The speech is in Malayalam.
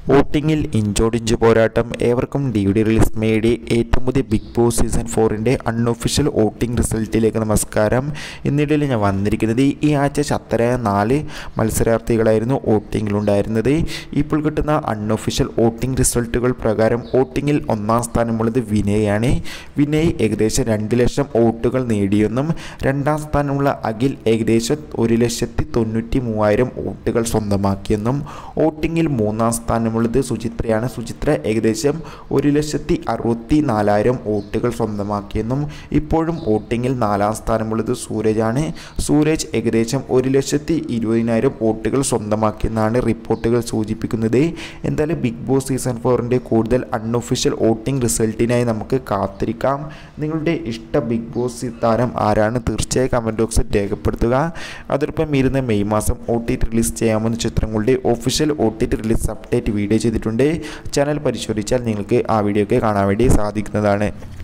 വോട്ടിങ്ങിൽ ഇഞ്ചോടിഞ്ച് പോരാട്ടം ഏവർക്കും ഡി വി ഡി റിലീസ് മേടി ഏറ്റവും പുതിയ ബിഗ് ബോസ് സീസൺ ഫോറിൻ്റെ അൺഒഫീഷ്യൽ വോട്ടിംഗ് റിസൾട്ടിലേക്ക് നമസ്കാരം ഇന്നിടയിൽ ഞാൻ വന്നിരിക്കുന്നത് ഈ ആഴ്ച ശക്തരായ നാല് മത്സരാർത്ഥികളായിരുന്നു വോട്ടിങ്ങിലുണ്ടായിരുന്നത് ഇപ്പോൾ കിട്ടുന്ന അൺഒഫീഷ്യൽ വോട്ടിംഗ് റിസൾട്ടുകൾ പ്രകാരം വോട്ടിങ്ങിൽ ഒന്നാം സ്ഥാനമുള്ളത് വിനയാണ് വിനയ് ഏകദേശം രണ്ട് ലക്ഷം വോട്ടുകൾ നേടിയെന്നും രണ്ടാം സ്ഥാനമുള്ള അഖിൽ ഏകദേശം ഒരു ലക്ഷത്തി തൊണ്ണൂറ്റി മൂവായിരം വോട്ടുകൾ സ്വന്തമാക്കിയെന്നും വോട്ടിങ്ങിൽ മൂന്നാം സ്ഥാനമുള്ളത് സുചിത്രയാണ് സുചിത്ര ഏകദേശം ഒരു ലക്ഷത്തി അറുപത്തി നാലായിരം വോട്ടുകൾ സ്വന്തമാക്കിയെന്നും ഇപ്പോഴും വോട്ടിങ്ങിൽ നാലാം സ്ഥാനമുള്ളത് സൂരജാണ് സൂരജ് ഏകദേശം ഒരു ലക്ഷത്തി ഇരുപതിനായിരം വോട്ടുകൾ സ്വന്തമാക്കിയെന്നാണ് റിപ്പോർട്ടുകൾ സൂചിപ്പിക്കുന്നത് എന്തായാലും ബിഗ് ബോസ് സീസൺ ഫോറിൻ്റെ കൂടുതൽ അൺഒഫീഷ്യൽ വോട്ടിംഗ് റിസൾട്ടിനായി നമുക്ക് കാത്തിരിക്കാം നിങ്ങളുടെ ഇഷ്ട ബിഗ് ബോസ് താരം ആരാണ് തീർച്ചയായും കമൻറ്റ് ബോക്സിൽ രേഖപ്പെടുത്തുക അതോടൊപ്പം ഇരുന്ന മെയ് മാസം ഒ ടി ടി റിലീസ് ചെയ്യാവുന്ന ചിത്രങ്ങളുടെ official O T T release update video ചെയ്തിട്ടുണ്ട് ചാനൽ പരിശോധിച്ചാൽ നിങ്ങൾക്ക് ആ വീഡിയോ ഒക്കെ കാണാൻ വേണ്ടി സാധിക്കുന്നതാണ്